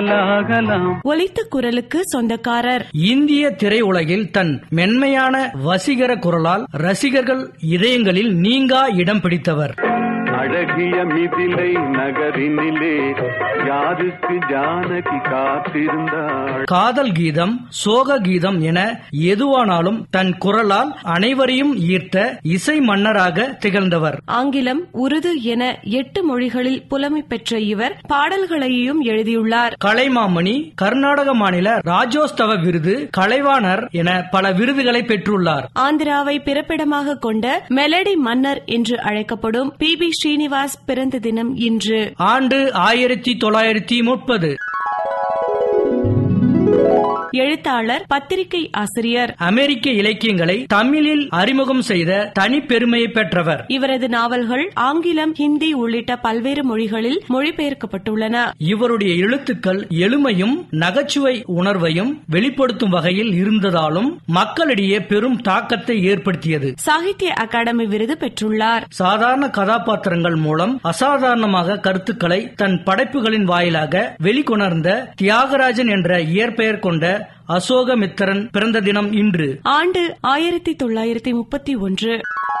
ஆகலாம் ஒலித்த குரலுக்கு சொந்தக்காரர் இந்திய திரையுலகில் தன் மென்மையான வசீகர குரலால் ரசிகர்கள் இதயங்களில் நீங்கா இடம் பிடித்தவர் அழகிய மிதிலை நகரினிலே யாருக்கு ஜானகி காத்திருந்தாள் காதல் கீதம் சோக கீதம் என எதுவானாலும் தன் குரலால் அனைவரையும் ஈர்த்த இசை மன்னராக திகழ்ந்தவர் ஆங்கிலம் உருது என எட்டு மொழிகளில் புலமை பெற்ற இவர் பாடல்களையும் எழுதியுள்ளார் கலைமாமணி கர்நாடக மாநில ராஜோஸ்தவ விருது கலைவாணர் என பல விருதுகளை பெற்றுள்ளார் ஆந்திராவை பிறப்பிடமாக கொண்ட மெலடி மன்னர் என்று அழைக்கப்படும் பி பி ஸ்ரீனிவாஸ் பிறந்த தினம் இன்று ஆண்டு ஆயிரத்தி தொள்ளாயிரத்தி முப்பது எழுத்தாளர் பத்திரிகை ஆசிரியர் அமெரிக்க இலக்கியங்களை தமிழில் அறிமுகம் செய்த தனிப்பெருமையை பெற்றவர் இவரது நாவல்கள் ஆங்கிலம் ஹிந்தி உள்ளிட்ட பல்வேறு மொழிகளில் மொழிபெயர்க்கப்பட்டுள்ளன இவருடைய எழுத்துக்கள் எளிமையும் நகைச்சுவை உணர்வையும் வெளிப்படுத்தும் வகையில் இருந்ததாலும் மக்களிடையே பெரும் தாக்கத்தை ஏற்படுத்தியது சாகித்ய அகாடமி விருது பெற்றுள்ளார் சாதாரண கதாபாத்திரங்கள் மூலம் அசாதாரணமாக கருத்துக்களை தன் படைப்புகளின் வாயிலாக வெளிக்கொணர்ந்த தியாகராஜன் என்ற இயற்பெயர் கொண்ட அசோகமித்திரன் பிறந்த தினம் இன்று ஆண்டு ஆயிரத்தி தொள்ளாயிரத்தி முப்பத்தி ஒன்று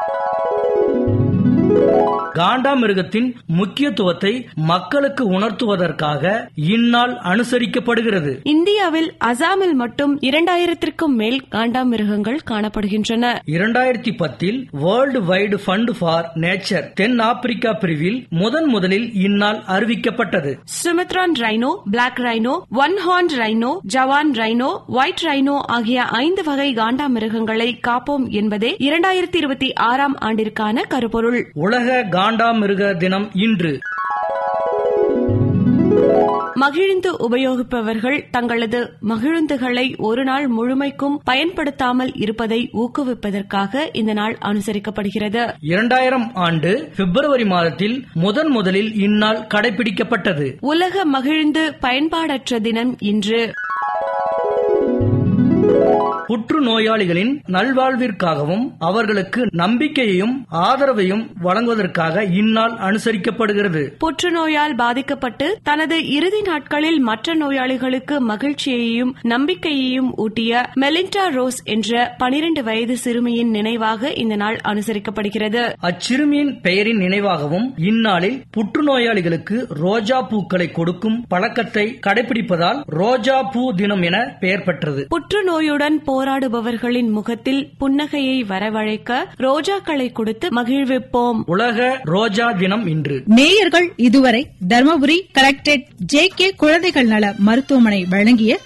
காண்டாமிருகத்தின் முக்கியத்துவத்தை மக்களுக்கு உணர்த்துவதற்காக இந்நாள் அனுசரிக்கப்படுகிறது இந்தியாவில் அசாமில் மட்டும் இரண்டாயிரத்திற்கும் மேல் காண்டாமிருகங்கள் காணப்படுகின்றன இரண்டாயிரத்தி பத்தில் world wide fund for nature தென் ஆப்பிரிக்கா பிரிவில் முதன் முதலில் இந்நாள் அறிவிக்கப்பட்டது Sumatran rhino black rhino one horn rhino Javan rhino white rhino ஆகிய ஐந்து வகை காண்டாமிருகங்களை காப்போம் என்பதே இரண்டாயிரத்தி இருபத்தி ஆறாம் ஆண்டிற்கான கருப்பொருள் உலக காண்டாமிருக தினம் இன்று மகிழுந்து உபயோகிப்பவர்கள் தங்களது மகிழுந்துகளை ஒரு நாள் முழுமைக்கும் பயன்படுத்தாமல் இருப்பதை ஊக்குவிப்பதற்காக இந்த நாள் அனுசரிக்கப்படுகிறது இரண்டாயிரம் ஆண்டு பிப்ரவரி மாதத்தில் முதன் முதலில் இந்நாள் கடைபிடிக்கப்பட்டது உலக மகிழ்ந்து பயன்பாடற்ற தினம் இன்று புற்றுநோயாளிகளின் நல்வாழ்விற்காகவும் அவர்களுக்கு நம்பிக்கையையும் ஆதரவையும் வழங்குவதற்காக இந்நாள் அனுசரிக்கப்படுகிறது புற்றுநோயால் பாதிக்கப்பட்டு தனது இறுதி நாட்களில் மற்ற நோயாளிகளுக்கு மகிழ்ச்சியையும் நம்பிக்கையையும் ஊட்டிய மெலிண்டா ரோஸ் என்ற பனிரெண்டு வயது சிறுமியின் நினைவாக இந்த நாள் அனுசரிக்கப்படுகிறது அச்சிறுமியின் பெயரின் நினைவாகவும் இந்நாளில் புற்றுநோயாளிகளுக்கு ரோஜா பூக்களை கொடுக்கும் பழக்கத்தை கடைபிடிப்பதால் ரோஜா பூ தினம் என பெயர் பெற்றது புற்றுநோயுடன் போராடுபவர்களின் முகத்தில் புன்னகையை வரவழைக்க ரோஜாக்களை கொடுத்து மகிழ்விப்போம் உலக ரோஜா தினம் இன்று நேயர்கள் இதுவரை தர்மபுரி கலெக்டரேட் ஜே கே குழந்தைகள் நல மருத்துவமனை வழங்கிய